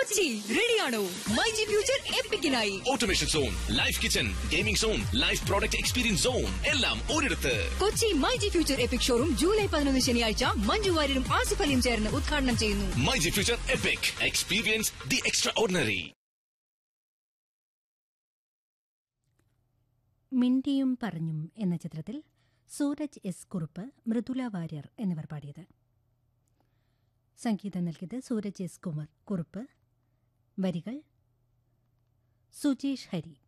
കൊച്ചി റെഡിയാണോ my G future എപ്പിക്കിനായി automation zone life kitchen gaming zone life product experience zone എല്ലാം ഒരിടത്ത് Kochi my G future epic showroom July പതിനൊന്ന് ശനിയാഴ്ച മഞ്ജു വാര്യരും ആസിഫ് അലിയും ചേർന്ന് ഉദ്ഘാടനം ചെയ്യുന്നു my G future epic experience the extraordinary മിണ്ടിയും പറഞ്ഞും എന്ന ചിത്രത്തിൽ സൂരജ് എസ് കുറുപ്പ് മൃദുല വാര്യർ എന്നിവർ പാടിയത് സംഗീതം നൽകിയത് സൂരജ് എസ് കുമർ കുറുപ്പ് വരികൾ സുജീഷ് ഹരി